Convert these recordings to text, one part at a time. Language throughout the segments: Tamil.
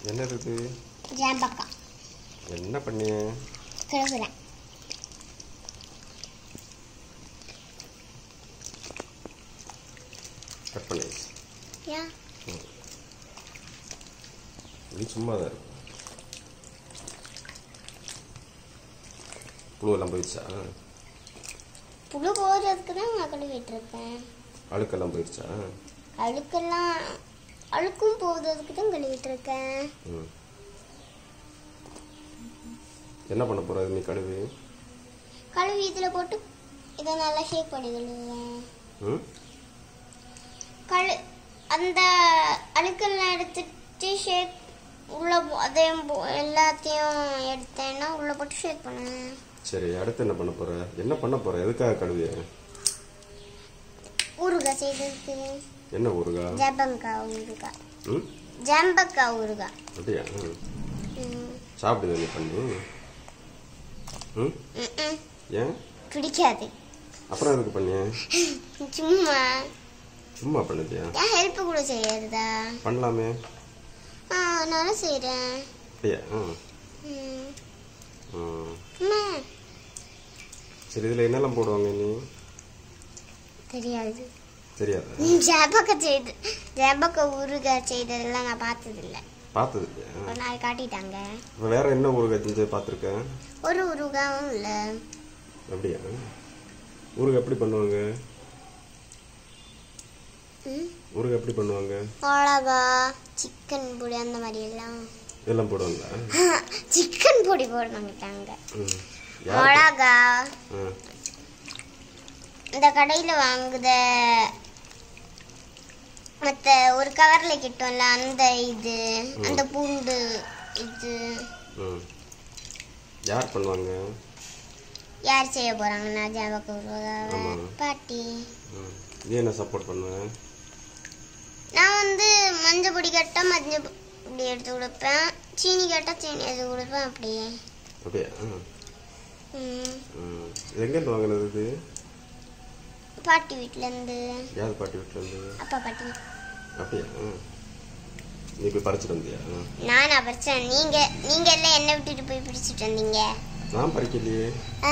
என்ன இது ஜாம்பக்கா என்ன பண்ணிய கிழகுறேன் கட் பண்ணியாச்சு ஏன் இது சும்மா தான் இருக்கும் புழுவெல்லாம் போயிடுச்சா புழு போகிறதுக்கு தான் நான் கழுவிட்டு இருக்கேன் அழுக்கெல்லாம் போயிடுச்சா அழுக்கெல்லாம் அழுக்கும் போகிறதுக்கு தான் கழுவிட்டு இருக்கேன் ம் என்ன பண்ண போற நீ கழுவி கழுவி இதில் போட்டு இதை நல்லா ஷேக் பண்ணி கழுவுவேன் ம் கழு அந்த அழுக்கெல்லாம் எடுத்துட்டு ஷேக் உள்ள போ- அதையும் போ- எல்லாத்தையும் எடுத்தேன்னா உள்ள போட்டு ஷேக் பண்ணுவேன் சரி அடுத்து என்ன பண்ண போற என்ன பண்ண போற எதுக்காக கழுவிய ஊறுகாய் செய்ததுக்கு என்ன ஊறுகாய் ஜம்பங்காய் ஊறுகாய் ம் ஜம்பக்காய் ஊறுகாய் அப்படியா ம். ம். சாப்பிடுவே நீ பண்ணி ம் ம்ம். ஏன் பிடிக்காது அப்புறம் எதுக்கு பண்ணிய சும்மா சும்மா பண்ணுதியா ஏன் ஹெல்ப் கூட செய்யறதா பண்ணலாமே ஆ நானும் செய்கிறேன் அப்படியா ம் ம் ம். அம்மா, சரி இதில் என்னெல்லாம் போடுவாங்க நீ தெரியாது தெரியாதா ஜாபக்க செய்து ஜாபக்க ஊறுகாய் செய்ததெல்லாம் நான் பார்த்ததில்ல பார்த்தது இல்லையா ஒரு நாள் காட்டிட்டாங்க இப்போ வேற என்ன ஊறுகாய் செஞ்சு பார்த்துருக்கேன் ஒரு ஊறுகாயும் இல்லை அப்படியா ஊறுகாய் எப்படி பண்ணுவாங்க ம் ஊறுகாய் எப்படி பண்ணுவாங்க மிளகா சிக்கன் பொடி அந்த மாதிரி எல்லாம் இதெல்லாம் போடுவாங்களா சிக்கன் பொடி போட மாட்டாங்க ம் யார் மிளகா ஆ இந்த கடையில் வாங்குத மற்ற ஒரு கவரில் கிட்டோம்ல அந்த இது அந்த பூண்டு இது ம் யார் பண்ணுவாங்க யார் செய்ய போகிறாங்கன்னா ஜாபக்க ஊறுகாவை ஆமா. பாட்டி ம் நீ என்ன சப்போர்ட் பண்ணுவேன் நான் வந்து மஞ்சள் பொடி கேட்டால் மஞ்சள் பொடி எடுத்து கொடுப்பேன் சீனி கேட்டால் சீனி எடுத்து கொடுப்பேன் அப்படியே அப்படியா ம். ம் இது எங்கேருந்து வாங்கினது இது பாட்டி வீட்டிலேருந்து யார் பாட்டி வீட்டிலேருந்து அப்பா பாட்டி அப்படியா நீ போய் பறிச்சுட்டு வந்தியா நானா பறிச்சேன் நீங்க நீங்க எல்லாம் என்ன விட்டுட்டு போய் பிடிச்சிட்டு வந்தீங்க நான் பறிக்கலையே ஆ?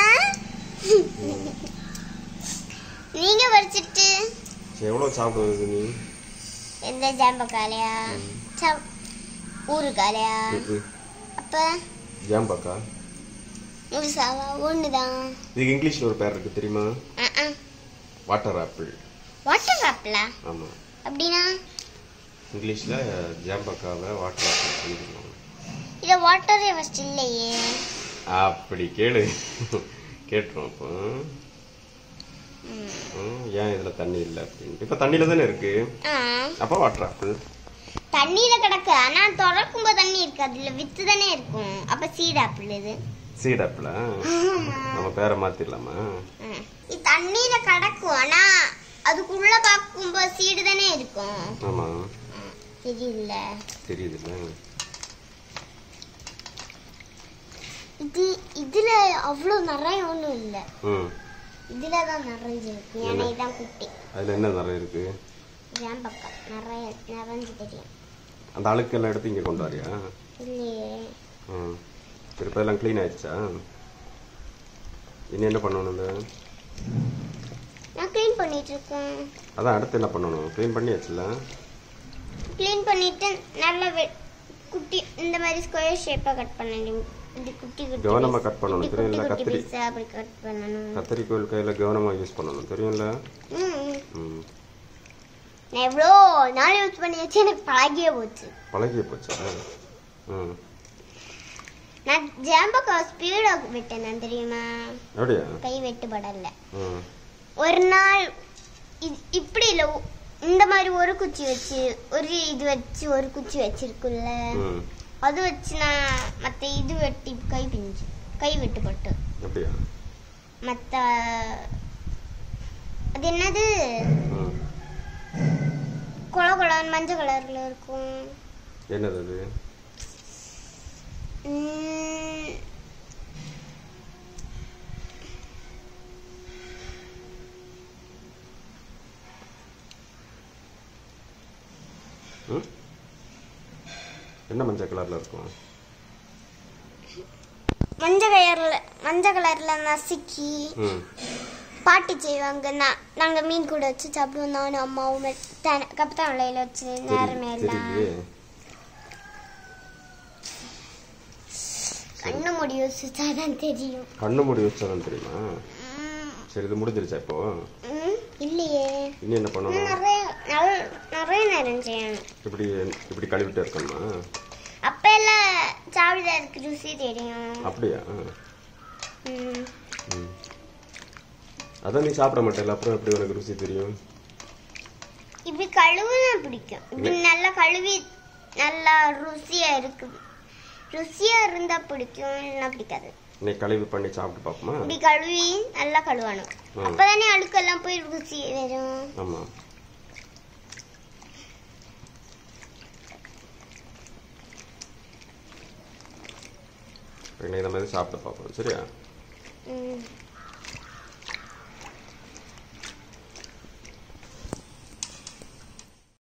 நீங்க பறிச்சிட்டு சரி எவ்வளோ சாப்பிடுவது நீ எந்த ஜாம்பக்காலையா சா- ஊறுகாலையா ம் அப்ப ஜாம்பாக்கா முழுசாவா ஒண்ணுதான் இதுக்கு இங்கிலீஷில் ஒரு பேர் இருக்கு தெரியுமா வாட்டர் ஆப்பிள் வாட்டர் ஆப்பிளா ஆமாம் அப்படின்னா இங்கிலீஷில் ஜாம்பக்காவை வாட்டர் ஆப்பிள் சொல்லிடுவாங்க இத வாட்டரே ஃபர்ஸ்ட் இல்லையே அப்படி கேளு கேட்டுரும் அப்போ ம், ஏன் இதில் தண்ணி இல்லை அப்படின்னு இப்போ தண்ணியில் தானே இருக்கு ஆ அப்போ வாட்டர் ஆப்பிள் தண்ணியில கிடக்கு ஆனா திறக்கும்போது தண்ணி இருக்காது இல்ல வித்து தானே இருக்கும் அப்ப சீட் ஆப்பிள் இது சீட் ஆப்பிளா நம்ம பேரை மாற்றிடலாமா ம். இது தண்ணியில கிடக்கும் ஆனா அதுக்குள்ள பார்க்கும்போது சீடு தானே இருக்கும் ஆமாம் தெரியல தெரியுதுல்ல இது இதுல அவ்வளவு நிறைய ஒண்ணும் இல்ல ம் இதுல தான் நிறைஞ்சிருக்கு ஏன்னா இதான் குட்டி அதில் என்ன நிறைய இருக்கு ஏன் பக்கம் நிறைய நிறைஞ்சு தெரியும் அந்த அழுக்கெல்லாம் எடுத்து இங்கே கொண்டு வரியா இல்லையே ம் சரி இப்போ எல்லாம் க்ளீன் ஆயிடுச்சா இனி என்ன பண்ணணும் இந்த நான் க்ளீன் பண்ணிட்டு இருக்கேன் அதான் அடுத்து என்ன பண்ணணும் க்ளீன் பண்ணியாச்சுல க்ளீன் பண்ணிட்டு நல்ல வெ- குட்டி இந்த மாதிரி ஸ்கொயர் ஷேப்பா கட் பண்ணணும் இது குட்டி குட்டி கவனமா piece. cut பண்ணணும், குட்டி தெரியல, குட்டி கத்திரி. piece ஆ அப்படி கட் பண்ணணும் கத்தரிக்கோல் கையில் கவனமாக யூஸ் பண்ணணும் தெரியும்ல ம், ம். ம் நான் எவ்வளோ நாள் யூஸ் பண்ணி வச்சு எனக்கு பழகியே போச்சு பழகிய போச்சா ம் நான் ஜாம்பக்கா ஸ்பீடாக விட்டேன் நான் தெரியுமா அப்படியா கை வெட்டுப்படல ம் ஒரு நாள் இது இப்படி இல்லை இந்த மாதிரி ஒரு குச்சி வச்சு ஒரு இது வச்சு ஒரு குச்சி வச்சிருக்குல்ல ம் அது வச்சு நான் மற்ற இது வெட்டி கை பிஞ்சு கை வெட்டுப்பட்டு அப்படியா மற்ற அது என்னது ம் கொல கொலன்னு மஞ்சள் கலர்ல இருக்கும் என்னது அது உம், ம் என்ன மஞ்சள் கலர்ல இருக்கும் மஞ்சள் கலர்ல மஞ்சள் கலர்ல நசுக்கி ம் பாட்டி செய்வாங்க நான் நாங்க மீன் கூட வச்சு சாப்பிடுவோம் நானும் அம்மாவும் கப்பத்தான் விலையில வச்சு நேரமே தெரி- எல்லாம் தெரியலையே கண்ணு முடி வச்சுதான் தெரியும் கண்ணு மூடி வச்சாதான் தெரியுமா ம், சரி இது முடிஞ்சிருச்சா இப்போ ம், இல்லையே இனி என்ன இன்னும் பண்ணணும் நிறைய நல்ல- நிறைய நேரம் செய்யணும் இப்படி இப்படி கழுவிட்டு இருக்கணுமா அப்ப எல்லாம் சாப்பிட இருக்கு ருசி தெரியும் அப்படியா ம். ம் அதான் நீ சாப்பிட மாட்டேல அப்புறம் எப்படி உனக்கு ருசி தெரியும் இப்படி கழுவுனா பிடிக்கும் இப்படி நல்லா கழுவி நல்லா ருசியா இருக்கு ருசியா இருந்தா பிடிக்கும் இல்லைன்னா பிடிக்காது நீ கழுவி பண்ணி சாப்பிட்டு பார்ப்போமா இப்படி கழுவி நல்லா கழுவணும் ம். அப்பதானே அழுக்கெல்லாம் போய் ருசி வரும் ஆமா இன்னைக்கு இந்த மாதிரி சாப்பிட்டு பார்ப்போம் சரியா ம்.